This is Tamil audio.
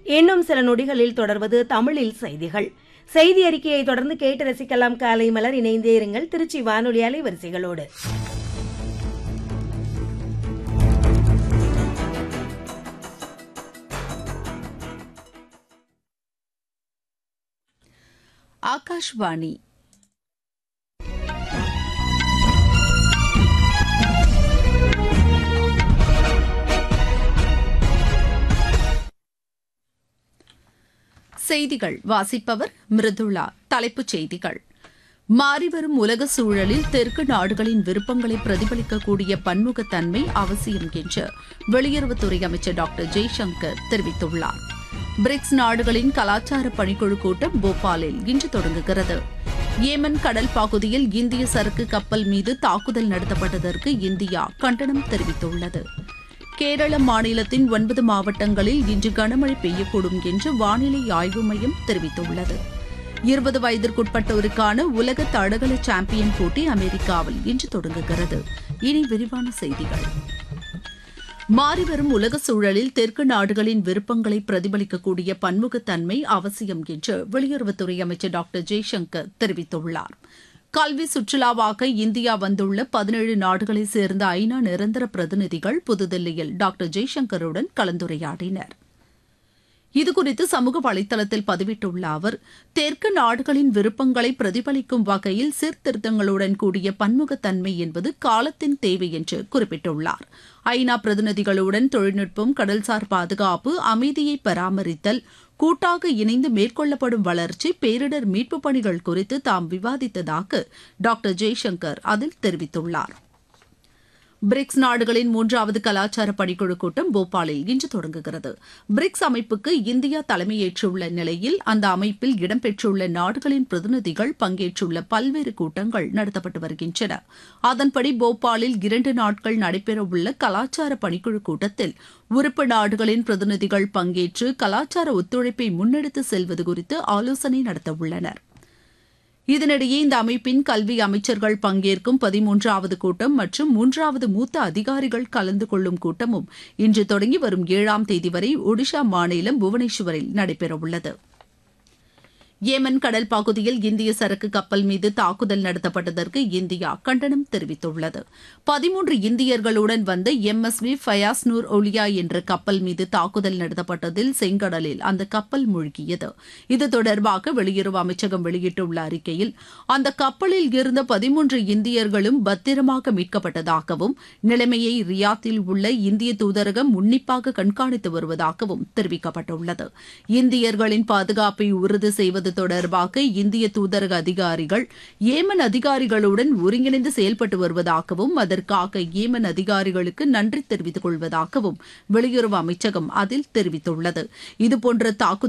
இன்னும் சில நொடிகளில் தொடர்வது தமிழில் செய்திகள் செய்தி அறிக்கையை தொடர்ந்து கேட்டு ரசிக்கலாம் காலை மலர் இணைந்தே இருங்கள் திருச்சி வானொலி அலைவரிசைகளோடு ஆகாஷ்வாணி செய்திகள் வாசிப்பவர் மிருதுளா தலைப்புச் செய்திகள் மாறிவரும் உலக சூழலில் தெற்கு நாடுகளின் விருப்பங்களை பிரதிபலிக்கக்கூடிய பன்முகத்தன்மை அவசியம் என்று வெளியுறவுத்துறை அமைச்சர் டாக்டர் ஜெய்சங்கர் தெரிவித்துள்ளார் பிரிக்ஸ் நாடுகளின் கலாச்சார பணிக்குழு கூட்டம் போபாலில் இன்று தொடங்குகிறது ஏமன் கடல் பகுதியில் இந்திய சரக்கு கப்பல் மீது தாக்குதல் நடத்தப்பட்டதற்கு இந்தியா கண்டனம் தெரிவித்துள்ளது கேரள மாநிலத்தின் ஒன்பது மாவட்டங்களில் இன்று கனமழை பெய்யக்கூடும் என்று வானிலை ஆய்வு மையம் தெரிவித்துள்ளது இருபது வயதிற்குட்பட்டோருக்கான உலக தடகள சாம்பியன் போட்டி அமெரிக்காவில் இன்று தொடங்குகிறது இனி விரிவான செய்திகள் மாறிவரும் உலக சூழலில் தெற்கு நாடுகளின் விருப்பங்களை பிரதிபலிக்கக்கூடிய பன்முகத்தன்மை அவசியம் என்று வெளியுறவுத்துறை அமைச்சர் டாக்டர் ஜெய்சங்கர் தெரிவித்துள்ளார் கல்வி சுற்றுலாவாக இந்தியா வந்துள்ள பதினேழு நாடுகளைச் சேர்ந்த ஐநா நிரந்தர பிரதிநிதிகள் புதுதில்லியில் டாக்டர் ஜெய்சங்கருடன் கலந்துரையாடினர் இதுகுறித்து சமூக வலைதளத்தில் பதிவிட்டுள்ள அவர் தெற்கு நாடுகளின் விருப்பங்களை பிரதிபலிக்கும் வகையில் சீர்திருத்தங்களுடன் கூடிய பன்முகத்தன்மை என்பது காலத்தின் தேவை என்று குறிப்பிட்டுள்ளார் ஐநா பிரதிநிதிகளுடன் தொழில்நுட்பம் கடல்சார் பாதுகாப்பு அமைதியை பராமரித்தல் கூட்டாக இணைந்து மேற்கொள்ளப்படும் வளர்ச்சி பேரிடர் மீட்புப் பணிகள் குறித்து தாம் விவாதித்ததாக டாக்டர் ஜெய்சங்கர் அதில் தெரிவித்துள்ளார் பிரிக்ஸ் நாடுகளின் மூன்றாவது கலாச்சார பணிக்குழு கூட்டம் போபாலில் இன்று தொடங்குகிறது பிரிக்ஸ் அமைப்புக்கு இந்தியா தலைமையேற்றுள்ள நிலையில் அந்த அமைப்பில் இடம்பெற்றுள்ள நாடுகளின் பிரதிநிதிகள் பங்கேற்றுள்ள பல்வேறு கூட்டங்கள் நடத்தப்பட்டு வருகின்றன அதன்படி போபாலில் இரண்டு நாட்கள் நடைபெறவுள்ள கலாச்சார பணிக்குழு கூட்டத்தில் உறுப்பு நாடுகளின் பிரதிநிதிகள் பங்கேற்று கலாச்சார ஒத்துழைப்பை முன்னெடுத்து செல்வது குறித்து ஆலோசனை நடத்தவுள்ளனர் இதனிடையே இந்த அமைப்பின் கல்வி அமைச்சர்கள் பங்கேற்கும் பதிமூன்றாவது கூட்டம் மற்றும் மூன்றாவது மூத்த அதிகாரிகள் கலந்து கொள்ளும் கூட்டமும் இன்று தொடங்கி வரும் ஏழாம் தேதி வரை ஒடிஷா மாநிலம் புவனேஸ்வரில் நடைபெறவுள்ளது ஏமன் கடல் பகுதியில் இந்திய சரக்கு கப்பல் மீது தாக்குதல் நடத்தப்பட்டதற்கு இந்தியா கண்டனம் தெரிவித்துள்ளது பதிமூன்று இந்தியர்களுடன் வந்த M S V Fayaz Noor Olia என்ற கப்பல் மீது தாக்குதல் நடத்தப்பட்டதில் செங்கடலில் அந்த கப்பல் மூழ்கியது இது தொடர்பாக வெளியுறவு அமைச்சகம் வெளியிட்டுள்ள அறிக்கையில் அந்த கப்பலில் இருந்த பதிமூன்று இந்தியர்களும் பத்திரமாக மீட்கப்பட்டதாகவும் நிலைமையை ரியாத்தில் உள்ள இந்திய தூதரகம் உன்னிப்பாக கண்காணித்து வருவதாகவும் தெரிவிக்கப்பட்டுள்ளது இந்தியர்களின் பாதுகாப்பை உறுதி செய்வது தொடர்பாக இந்திய தூதரக அதிகாரிகள் ஏமன் அதிகாரிகளுடன் ஒருங்கிணைந்து செயல்பட்டு வருவதாகவும் அதற்காக ஏமன் அதிகாரிகளுக்கு நன்றி தெரிவித்துக் கொள்வதாகவும் வெளியுறவு அமைச்சகம் அதில் தெரிவித்துள்ளது இதுபோன்ற தாக்குதல்